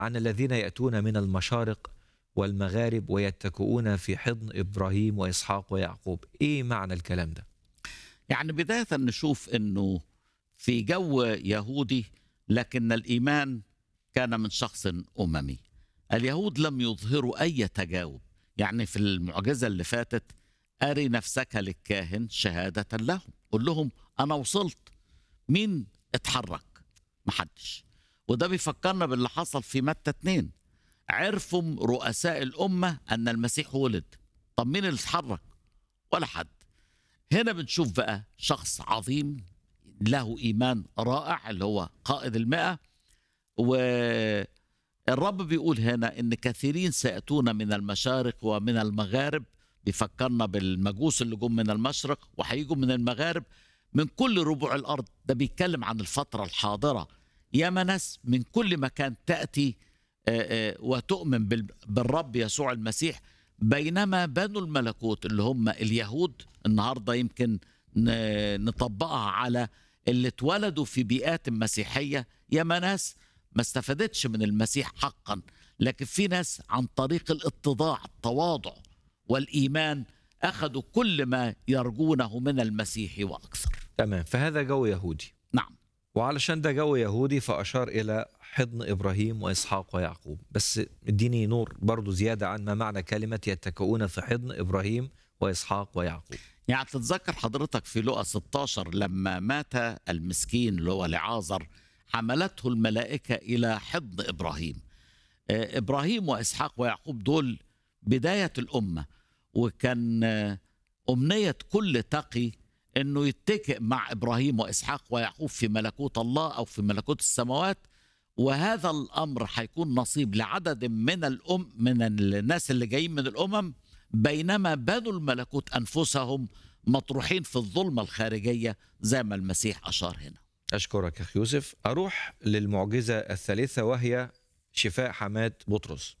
عن الذين يأتون من المشارق والمغارب ويتكئون في حضن إبراهيم وإسحاق ويعقوب إيه معنى الكلام ده؟ يعني بداية نشوف أنه في جو يهودي لكن الإيمان كان من شخص أممي اليهود لم يظهروا أي تجاوب يعني في المعجزة اللي فاتت أري نفسك للكاهن شهادة لهم قل لهم أنا وصلت مين اتحرك محدش وده بيفكرنا باللي حصل في متى اتنين عرفوا رؤساء الأمة أن المسيح ولد طب مين اللي اتحرك ولا حد هنا بنشوف بقى شخص عظيم له إيمان رائع اللي هو قائد المئة والرب بيقول هنا إن كثيرين سيأتون من المشارق ومن المغارب بيفكرنا بالمجوس اللي جم من المشرق وهيجوا من المغارب من كل ربوع الأرض ده بيتكلم عن الفترة الحاضرة ياما ناس من كل مكان تأتي آه، آه، وتؤمن بال- بالرب يسوع المسيح بينما بنو الملكوت اللي هم اليهود النهارده يمكن ن- نطبقها على اللي اتولدوا في بيئات مسيحيه ياما ناس ما استفادتش من المسيح حقا لكن في ناس عن طريق الاتضاع التواضع والايمان اخذوا كل ما يرجونه من المسيح واكثر تمام فهذا جو يهودي نعم وعلشان ده جو يهودي فأشار إلى حضن إبراهيم وإسحاق ويعقوب بس اديني نور برضو زيادة عن ما معنى كلمة يتكئون في حضن إبراهيم وإسحاق ويعقوب يعني تتذكر حضرتك في لقا 16 لما مات المسكين اللي هو لعازر حملته الملائكة إلى حضن إبراهيم آه، إبراهيم وإسحاق ويعقوب دول بداية الأمة وكان آه، أمنية كل تقي أنه يتكئ مع إبراهيم وإسحاق ويعقوب في ملكوت الله أو في ملكوت السماوات وهذا الأمر هيكون نصيب لعدد من الأم من الناس اللي جايين من الأمم بينما بنو الملكوت أنفسهم مطروحين في الظلمة الخارجية زي ما المسيح أشار هنا أشكرك أخي يوسف أروح للمعجزة الثالثة وهي شفاء حماة بطرس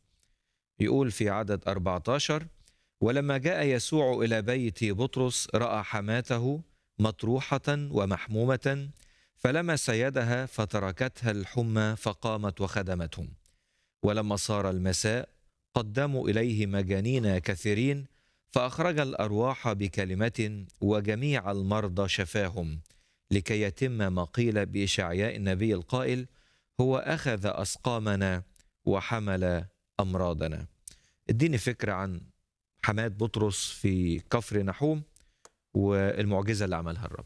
يقول في عدد 14 ولما جاء يسوع إلى بيت بطرس رأى حماته مطروحة ومحمومة فلمس يدها فتركتها الحمى فقامت وخدمتهم ولما صار المساء قدموا إليه مجانين كثيرين فأخرج الأرواح بكلمة وجميع المرضى شفاهم لكي يتم ما قيل بإشعياء النبي القائل هو أخذ أسقامنا وحمل أمراضنا اديني فكرة عن حماة بطرس في كفر نحوم والمعجزة اللي عملها الرب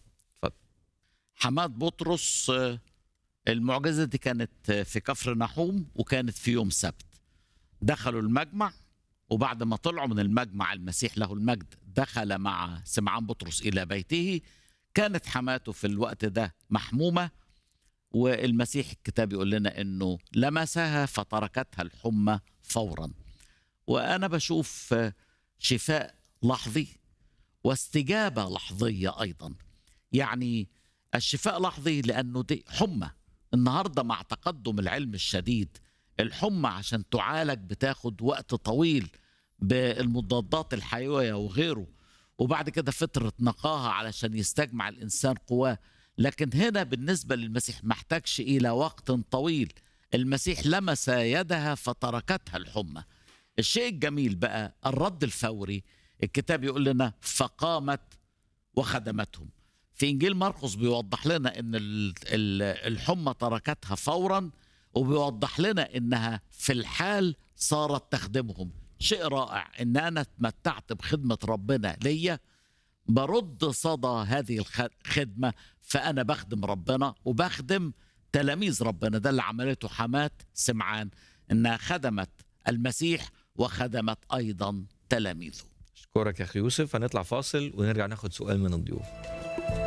حماد بطرس آه، المعجزة دي كانت آه، في كفر نحوم وكانت في يوم سبت دخلوا المجمع وبعد ما طلعوا من المجمع المسيح له المجد دخل مع سمعان بطرس إلى بيته كانت حماته في الوقت ده محمومة والمسيح الكتاب يقول لنا أنه لمسها فتركتها الحمى فورا وأنا بشوف آه، شفاء لحظي واستجابة لحظية أيضا يعني الشفاء لحظي لانه دي حمى النهارده مع تقدم العلم الشديد الحمى عشان تعالج بتاخد وقت طويل بالمضادات الحيويه وغيره وبعد كده فتره نقاهه علشان يستجمع الانسان قواه لكن هنا بالنسبه للمسيح ما احتاجش الى وقت طويل المسيح لمس يدها فتركتها الحمى الشيء الجميل بقى الرد الفوري الكتاب يقول لنا فقامت وخدمتهم في انجيل مرقس بيوضح لنا ان ال- ال- الحمى تركتها فورا وبيوضح لنا انها في الحال صارت تخدمهم شيء رائع ان انا اتمتعت بخدمه ربنا ليا برد صدى هذه الخدمه فانا بخدم ربنا وبخدم تلاميذ ربنا ده اللي عملته حماه سمعان انها خدمت المسيح وخدمت ايضا تلاميذه أشكرك يا أخي يوسف هنطلع فاصل ونرجع ناخد سؤال من الضيوف